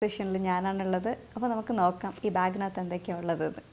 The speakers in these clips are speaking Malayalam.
പൊസിഷനിൽ ഞാനാണുള്ളത് അപ്പോൾ നമുക്ക് നോക്കാം ഈ ബാഗിനകത്ത് എന്തൊക്കെയാണ് ഉള്ളത് എന്ന്.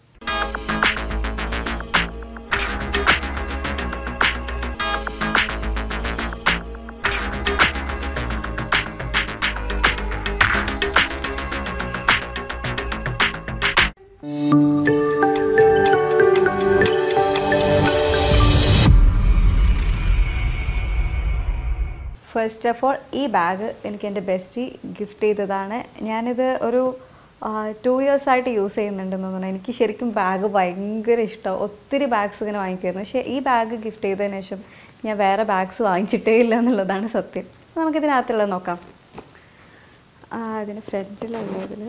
ഫസ്റ്റ് ഓഫ് ഓൾ ഈ ബാഗ് എനിക്ക് എൻ്റെ ബെസ്റ്റി ഗിഫ്റ്റ് ചെയ്തതാണ് ഞാനിത് ഒരു ടു ഇയേഴ്സ് ആയിട്ട് യൂസ് ചെയ്യുന്നുണ്ടെന്ന് തോന്നുന്നു എനിക്ക് ശരിക്കും ബാഗ് ഭയങ്കര ഇഷ്ടം ഒത്തിരി ബാഗ്സ് ഇങ്ങനെ വാങ്ങിക്കുമായിരുന്നു പക്ഷേ ഈ ബാഗ് ഗിഫ്റ്റ് ചെയ്തതിന് ശേഷം ഞാൻ വേറെ ബാഗ്സ് വാങ്ങിച്ചിട്ടേ ഇല്ല എന്നുള്ളതാണ് സത്യം അപ്പോൾ നമുക്കിതിനകത്തുള്ളത് നോക്കാം ആ, അതിന് ഫ്രണ്ടിലുള്ളതിൽ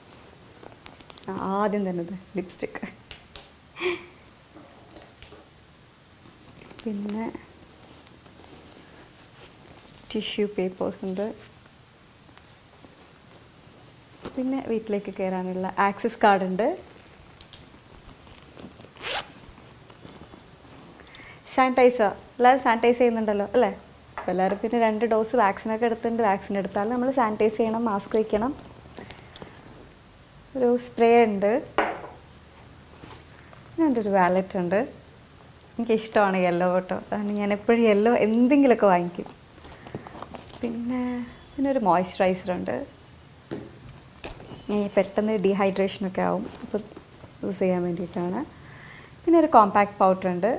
ആദ്യം തന്നെ ഇത് ലിപ്സ്റ്റിക്ക് പിന്നെ ടിഷ്യൂ പേപ്പേഴ്സ് ഉണ്ട് പിന്നെ വീട്ടിലേക്ക് കയറാനുള്ള ആക്സസ് കാർഡ് ഉണ്ട് സാനിറ്റൈസർ എല്ലാവരും സാനിറ്റൈസ് ചെയ്യുന്നുണ്ടല്ലോ അല്ലേ അപ്പോൾ എല്ലാവരും പിന്നെ രണ്ട് ഡോസ് വാക്സിനൊക്കെ എടുത്തിട്ടുണ്ട് വാക്സിൻ എടുത്താൽ നമ്മൾ സാനിറ്റൈസ് ചെയ്യണം മാസ്ക് വയ്ക്കണം ഒരു സ്പ്രേ ഉണ്ട് പിന്നെ എൻ്റെ ഒരു വാലറ്റ് ഉണ്ട് എനിക്കിഷ്ടമാണ് യെല്ലോ കേട്ടോ അതാണ് ഞാൻ എപ്പോഴും യെല്ലോ എന്തെങ്കിലുമൊക്കെ വാങ്ങിക്കും പിന്നെ പിന്നെ ഒരു മോയ്സ്ചറൈസർ ഉണ്ട് ഈ പെട്ടെന്ന് ഡീഹൈഡ്രേഷനൊക്കെ ആവും അപ്പോൾ യൂസ് ചെയ്യാൻ വേണ്ടിയിട്ടാണ് പിന്നെ ഒരു കോമ്പാക്ട് പൗഡർ ഉണ്ട്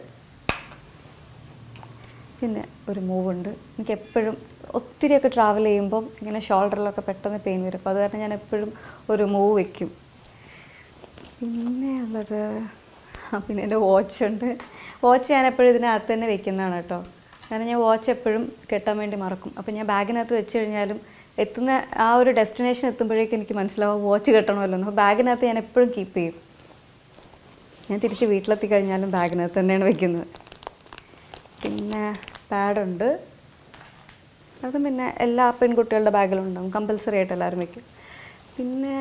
പിന്നെ ഒരു മൂവ് ഉണ്ട് എനിക്ക് എപ്പോഴും ഒത്തിരിയൊക്കെ ട്രാവൽ ചെയ്യുമ്പം ഇങ്ങനെ ഷോൾഡറിലൊക്കെ പെട്ടെന്ന് പെയിൻ വരും അപ്പോൾ അത് കാരണം ഞാൻ എപ്പോഴും ഒരു മൂവ് വെക്കും പിന്നെ ഉള്ളത് ആ, പിന്നെ എൻ്റെ വാച്ച് ഉണ്ട് വാച്ച് ഞാൻ എപ്പോഴും ഇതിനകത്ത് തന്നെ വെക്കുന്നതാണ് കേട്ടോ കാരണം ഞാൻ വാച്ച് എപ്പോഴും കെട്ടാൻ വേണ്ടി മറക്കും അപ്പോൾ ഞാൻ ബാഗിനകത്ത് വെച്ച് കഴിഞ്ഞാലും എത്തുന്ന ആ ഒരു ഡെസ്റ്റിനേഷൻ എത്തുമ്പോഴേക്കും എനിക്ക് മനസ്സിലാവും വാച്ച് കെട്ടണമല്ലോ എന്ന് അപ്പോൾ ബാഗിനകത്ത് ഞാൻ എപ്പോഴും കീപ്പ് ചെയ്യും ഞാൻ തിരിച്ച് വീട്ടിലെത്തി കഴിഞ്ഞാലും ബാഗിനകത്ത് തന്നെയാണ് വെക്കുന്നത് പിന്നെ പാഡുണ്ട് അതും പിന്നെ എല്ലാ പെൺകുട്ടികളുടെ ബാഗിലും ഉണ്ടാവും കമ്പൽസറി ആയിട്ട് എല്ലാവരും വെക്കും പിന്നെ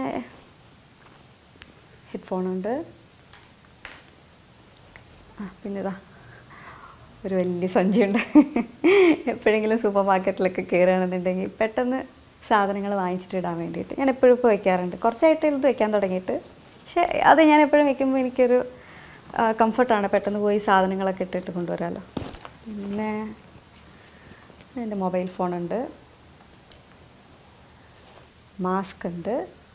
ഹെഡ്ഫോണുണ്ട് ആ പിന്നെ ഇതാ ഒരു വലിയ സഞ്ചിയുണ്ട് എപ്പോഴെങ്കിലും സൂപ്പർ മാർക്കറ്റിലൊക്കെ കയറുകയാണെന്നുണ്ടെങ്കിൽ പെട്ടെന്ന് സാധനങ്ങൾ വാങ്ങിച്ചിട്ട് ഇടാൻ വേണ്ടിയിട്ട് ഞാൻ എപ്പോഴും ഇപ്പോൾ വെക്കാറുണ്ട് കുറച്ചായിട്ട് ഇത് വെക്കാൻ തുടങ്ങിയിട്ട് പക്ഷേ അത് ഞാൻ എപ്പോഴും വെക്കുമ്പോൾ എനിക്കൊരു കംഫർട്ടാണ് പെട്ടെന്ന് പോയി സാധനങ്ങളൊക്കെ ഇട്ടിട്ട് കൊണ്ടുവരാമല്ലോ പിന്നെ എൻ്റെ മൊബൈൽ ഫോണുണ്ട് മാസ്ക് ഉണ്ട്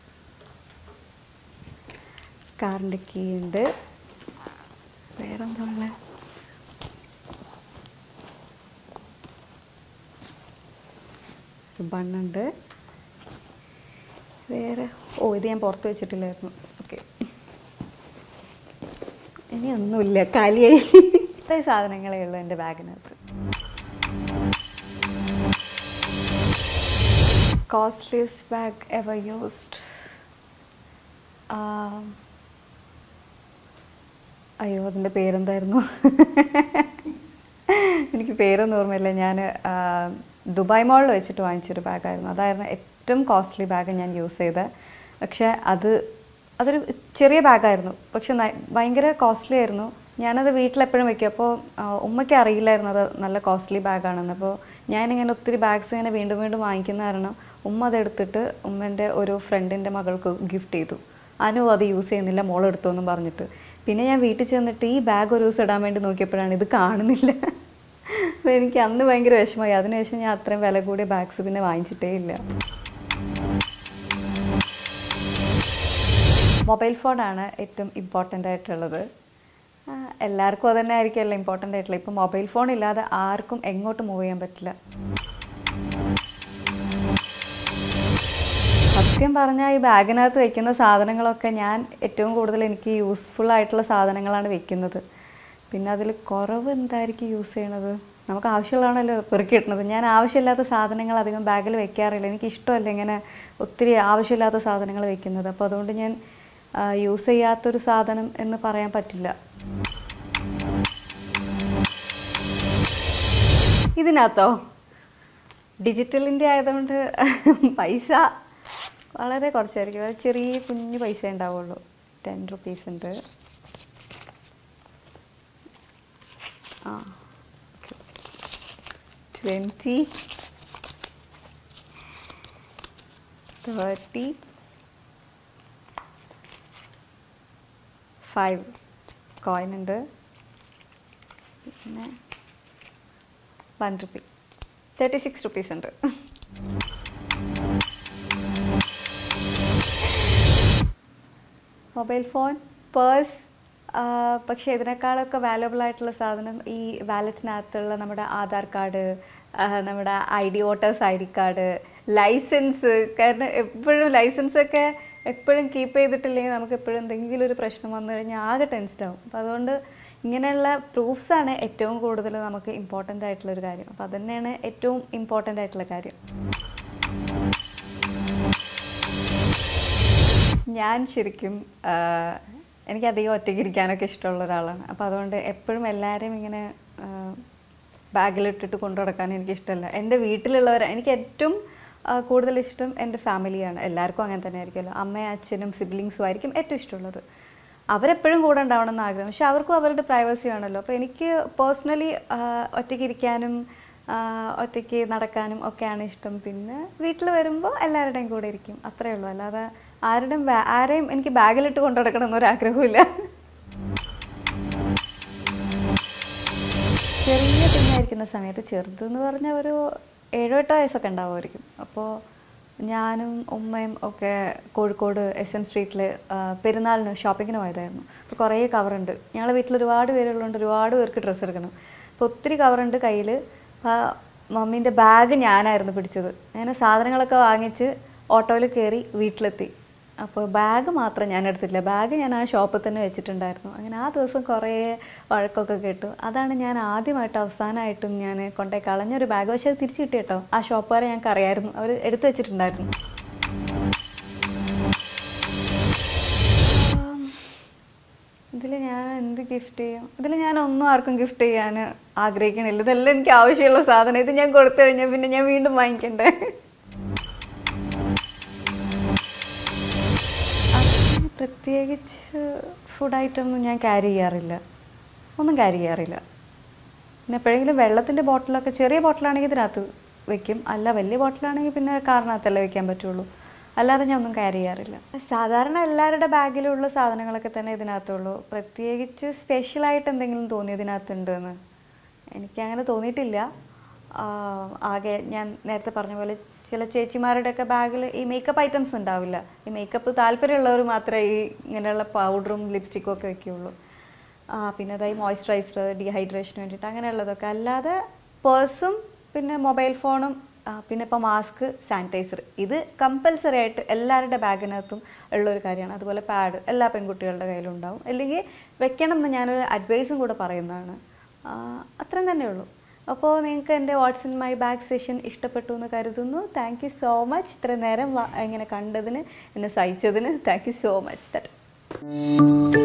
കാറിൻ്റെ കീ ഉണ്ട് വേറെന്താ ഉള്ളത് ഒരു ബണ്ണുണ്ട് വേറെ ഓ ഇത് ഞാൻ പുറത്ത് വെച്ചിട്ടില്ലായിരുന്നു ഓക്കെ ഇനി ഒന്നുമില്ല കാലിയായി ഇത്രയും സാധനങ്ങളേ ഉള്ളൂ എൻ്റെ ബാഗിനകത്ത് കോസ്റ്റ്ലിയസ്റ്റ് ബാഗ് എവർ യൂസ്ഡ് അയ്യോ അതിൻ്റെ പേരെന്തായിരുന്നു എനിക്ക് പേരൊന്നും ഓർമ്മയില്ല ഞാൻ ദുബായ് മോളിൽ വെച്ചിട്ട് വാങ്ങിച്ചൊരു ബാഗായിരുന്നു അതായിരുന്നു ഏറ്റവും കോസ്റ്റ്ലി ബാഗ് ഞാൻ യൂസ് ചെയ്തത് പക്ഷേ അത് അതൊരു ചെറിയ ബാഗായിരുന്നു പക്ഷെ ന- ഭയങ്കര കോസ്റ്റ്ലി ആയിരുന്നു ഞാനത് വീട്ടിലെപ്പോഴും വെക്കും അപ്പോൾ ഉമ്മയ്ക്ക് അറിയില്ലായിരുന്നു അത് നല്ല കോസ്റ്റ്ലി ബാഗാണെന്ന് അപ്പോൾ ഞാനിങ്ങനെ ഒത്തിരി ബാഗ്സ് ഇങ്ങനെ വീണ്ടും വീണ്ടും വാങ്ങിക്കുന്ന കാരണം ഉമ്മ അതെടുത്തിട്ട് ഉമ്മൻ്റെ ഒരു ഫ്രണ്ടിൻ്റെ മകൾക്ക് ഗിഫ്റ്റ് ചെയ്തു അനു അത് യൂസ് ചെയ്യുന്നില്ല മോൾ എടുത്തു എന്നും പറഞ്ഞിട്ട് പിന്നെ ഞാൻ വീട്ടിൽ ചെന്നിട്ട് ഈ ബാഗ് ഒരു ദിവസം ഇടാൻ വേണ്ടി നോക്കിയപ്പോഴാണ് ഇത് കാണുന്നില്ല അപ്പോൾ എനിക്ക് അന്ന് ഭയങ്കര വിഷമമായി അതിനുശേഷം ഞാൻ അത്രയും വില കൂടിയ ബാഗ്സ് പിന്നെ വാങ്ങിച്ചിട്ടേ ഇല്ല മൊബൈൽ ഫോണാണ് ഏറ്റവും ഇമ്പോർട്ടൻ്റ് ആയിട്ടുള്ളത് ആ, എല്ലാവർക്കും അത് തന്നെ ആയിരിക്കുമല്ലോ ഇമ്പോർട്ടൻ്റ് ആയിട്ടുള്ളത് ഇപ്പം മൊബൈൽ ഫോൺ ഇല്ലാതെ ആർക്കും എങ്ങോട്ട് മൂവ് ചെയ്യാൻ പറ്റില്ല സത്യം പറഞ്ഞാൽ ഈ ബാഗിനകത്ത് വെക്കുന്ന സാധനങ്ങളൊക്കെ ഞാൻ ഏറ്റവും കൂടുതൽ എനിക്ക് യൂസ്ഫുൾ ആയിട്ടുള്ള സാധനങ്ങളാണ് വെക്കുന്നത് പിന്നെ അതിൽ കുറവ് എന്തായിരിക്കും യൂസ് ചെയ്യണത് നമുക്ക് ആവശ്യമുള്ളതാണല്ലോ പെറുക്കി കിട്ടുന്നത് ഞാൻ ആവശ്യമില്ലാത്ത സാധനങ്ങൾ അധികം ബാഗിൽ വെക്കാറില്ല എനിക്ക് ഇഷ്ടമല്ല ഇങ്ങനെ ഒത്തിരി ആവശ്യമില്ലാത്ത സാധനങ്ങൾ വെക്കുന്നത് അപ്പോൾ അതുകൊണ്ട് ഞാൻ യൂസ് ചെയ്യാത്തൊരു സാധനം എന്ന് പറയാൻ പറ്റില്ല ഇതിനകത്തോ ഡിജിറ്റലിൻ്റെ ആയതുകൊണ്ട് പൈസ വളരെ കുറച്ചായിരിക്കും വളരെ ചെറിയ കുഞ്ഞു പൈസ ഉണ്ടാവുള്ളൂ ടെൻ റുപ്പീസ് ഉണ്ട് ആ ട്വൻറ്റി തേർട്ടി ഫൈവ് കോയിൻ ഉണ്ട് പിന്നെ one rupee thirty six rupees ഉണ്ട് മൊബൈൽ ഫോൺ പേഴ്സ് പക്ഷേ ഇതിനേക്കാളൊക്കെ വാല്യുബിൾ ആയിട്ടുള്ള സാധനം ഈ വാലറ്റിനകത്തുള്ള നമ്മുടെ ആധാർ കാർഡ് നമ്മുടെ I D voter's I D card licence കാരണം എപ്പോഴും ലൈസൻസൊക്കെ എപ്പോഴും കീപ്പ് ചെയ്തിട്ടില്ലെങ്കിൽ നമുക്ക് എപ്പോഴും എന്തെങ്കിലും ഒരു പ്രശ്നം വന്നു കഴിഞ്ഞാൽ ആകെ ടെൻസ്ഡ് ആവും അപ്പോൾ അതുകൊണ്ട് ഇങ്ങനെയുള്ള പ്രൂഫ്സാണ് ഏറ്റവും കൂടുതൽ നമുക്ക് ഇമ്പോർട്ടൻ്റ് ആയിട്ടുള്ള ഒരു കാര്യം അപ്പോൾ അതുതന്നെയാണ് ഏറ്റവും ഇമ്പോർട്ടൻ്റ് ആയിട്ടുള്ള കാര്യം ഞാൻ ശരിക്കും ആഹ്, എനിക്ക് അധികം ഒറ്റയ്ക്ക് ഇരിക്കാനൊക്കെ ഇഷ്ടമുള്ള ഒരാളാണ് അപ്പോൾ അതുകൊണ്ട് എപ്പോഴും എല്ലാവരെയും ഇങ്ങനെ ബാഗിലിട്ടിട്ട് കൊണ്ടു നടക്കാൻ എനിക്ക് ഇഷ്ടമല്ല എൻ്റെ വീട്ടിലുള്ളവർ എനിക്ക് ഏറ്റവും ആഹ്, കൂടുതൽ ഇഷ്ടം എൻ്റെ ഫാമിലിയാണ് എല്ലാവർക്കും അങ്ങനെ തന്നെ ആയിരിക്കുമല്ലോ അമ്മയും അച്ഛനും സിബ്ലിങ്സും ആയിരിക്കും ഏറ്റവും ഇഷ്ടമുള്ളത് അവരെപ്പോഴും കൂടെ ഉണ്ടാവണം എന്ന് ആഗ്രഹം പക്ഷെ അവർക്കും അവരുടെ പ്രൈവസി ആണല്ലോ അപ്പോൾ എനിക്ക് പേഴ്സണലി ഒറ്റയ്ക്ക് ഇരിക്കാനും ആഹ്, ഒറ്റയ്ക്ക് നടക്കാനും ഒക്കെയാണ് ഇഷ്ടം പിന്നെ വീട്ടിൽ വരുമ്പോൾ എല്ലാവരുടെയും കൂടെ ഇരിക്കും അത്രയേ ഉള്ളൂ അല്ലാതെ ആരുടെയും ബാ- ആരെയും എനിക്ക് ബാഗിലിട്ട് കൊണ്ടു നടക്കണം എന്നൊരു ആഗ്രഹമില്ല ചെറിയ കുഞ്ഞായിരിക്കുന്ന സമയത്ത് ചെറുതെന്ന് പറഞ്ഞാൽ ഒരു ഏഴോ എട്ടോ വയസ്സൊക്കെ ഉണ്ടാവുമായിരിക്കും അപ്പോൾ ഞാനും ഉമ്മയും ഒക്കെ കോഴിക്കോട് എസ് എൻ സ്ട്രീറ്റിൽ പെരുന്നാളിന് ഷോപ്പിങ്ങിന് പോയതായിരുന്നു അപ്പോൾ കുറേ കവറുണ്ട് ഞങ്ങളുടെ വീട്ടിൽ ഒരുപാട് പേരുള്ളതുകൊണ്ട് ഒരുപാട് പേർക്ക് ഡ്രസ്സ് എടുക്കണം അപ്പോൾ ഒത്തിരി കവറുണ്ട് കയ്യിൽ മമ്മീൻ്റെ ബാഗ് ഞാനായിരുന്നു പിടിച്ചത് അങ്ങനെ സാധനങ്ങളൊക്കെ വാങ്ങിച്ച് ഓട്ടോയിൽ കയറി വീട്ടിലെത്തി അപ്പോൾ ബാഗ് മാത്രം ഞാൻ എടുത്തിട്ടില്ല ബാഗ് ഞാൻ ആ ഷോപ്പിൽ തന്നെ വെച്ചിട്ടുണ്ടായിരുന്നു അങ്ങനെ ആ ദിവസം കുറേ വഴക്കൊക്കെ കേട്ടു അതാണ് ഞാൻ ആദ്യമായിട്ട് അവസാനമായിട്ടും ഞാൻ കൊണ്ടേ കളഞ്ഞൊരു ബാഗ് പക്ഷേ അത് തിരിച്ചു കിട്ടി കേട്ടോ ആ ഷോപ്പുകാരെ ഞങ്ങൾക്ക് അറിയായിരുന്നു അവർ എടുത്തു വെച്ചിട്ടുണ്ടായിരുന്നു ഇതിൽ ഞാൻ എന്ത് ഗിഫ്റ്റ് ചെയ്യും ഇതിൽ ഞാൻ ഒന്നും ആർക്കും ഗിഫ്റ്റ് ചെയ്യാൻ ആഗ്രഹിക്കണില്ല ഇതെല്ലാം എനിക്ക് ആവശ്യമുള്ള സാധനം ഇത് ഞാൻ കൊടുത്തു കഴിഞ്ഞാൽ പിന്നെ ഞാൻ വീണ്ടും വാങ്ങിക്കണ്ടേ അങ്ങനെ പ്രത്യേകിച്ച് ഫുഡ് ഐറ്റം ഒന്നും ഞാൻ ക്യാരി ചെയ്യാറില്ല ഒന്നും ക്യാരി ചെയ്യാറില്ല പിന്നെ എപ്പോഴെങ്കിലും വെള്ളത്തിൻ്റെ ബോട്ടിലൊക്കെ ചെറിയ ബോട്ടിലാണെങ്കിൽ ഇതിനകത്ത് വെക്കും അല്ല വലിയ ബോട്ടിലാണെങ്കിൽ പിന്നെ കാറിനകത്തല്ലേ വെക്കാൻ പറ്റുള്ളൂ അല്ലാതെ ഞാൻ ഒന്നും ക്യാരി ചെയ്യാറില്ല സാധാരണ എല്ലാവരുടെ ബാഗിലുള്ള സാധനങ്ങളൊക്കെ തന്നെ ഇതിനകത്തുള്ളൂ പ്രത്യേകിച്ച് സ്പെഷ്യലായിട്ട് എന്തെങ്കിലും തോന്നി ഇതിനകത്തുണ്ടെന്ന് എനിക്ക് അങ്ങനെ തോന്നിയിട്ടില്ല ആഹ് ആകെ ഞാൻ നേരത്തെ പറഞ്ഞ പോലെ ചില ചേച്ചിമാരുടെയൊക്കെ ബാഗിൽ ഈ മേക്കപ്പ് ഐറ്റംസ് ഉണ്ടാവില്ല ഈ മേക്കപ്പ് താല്പര്യമുള്ളവർ മാത്രമേ ഈ ഇങ്ങനെയുള്ള പൗഡറും ലിപ്സ്റ്റിക്കും ഒക്കെ വെക്കുകയുള്ളൂ ആ പിന്നെ അതായത് മോയ്സ്ചറൈസർ ഡീഹൈഡ്രേഷന് വേണ്ടിയിട്ട് അങ്ങനെയുള്ളതൊക്കെ അല്ലാതെ പേഴ്സും പിന്നെ മൊബൈൽ ഫോണും ആ, പിന്നെ ഇപ്പോൾ മാസ്ക് സാനിറ്റൈസർ ഇത് കമ്പൽസറി ആയിട്ട് എല്ലാവരുടെ ബാഗിനകത്തും ഉള്ളൊരു കാര്യമാണ് അതുപോലെ പാഡ് എല്ലാ പെൺകുട്ടികളുടെ കയ്യിലും ഉണ്ടാവും അല്ലെങ്കിൽ വെക്കണം എന്ന് ഞാനൊരു അഡ്വൈസും കൂടെ പറയുന്നതാണ് ആ, അത്രയും തന്നെ ഉള്ളൂ അപ്പോൾ നിങ്ങൾക്ക് എൻ്റെ what's in my bag session ഇഷ്ടപ്പെട്ടു എന്ന് കരുതുന്നു താങ്ക് യു സോ മച്ച് ഇത്ര നേരം വ- ഇങ്ങനെ കണ്ടതിന് എന്നെ സഹിച്ചതിന് thank you so much that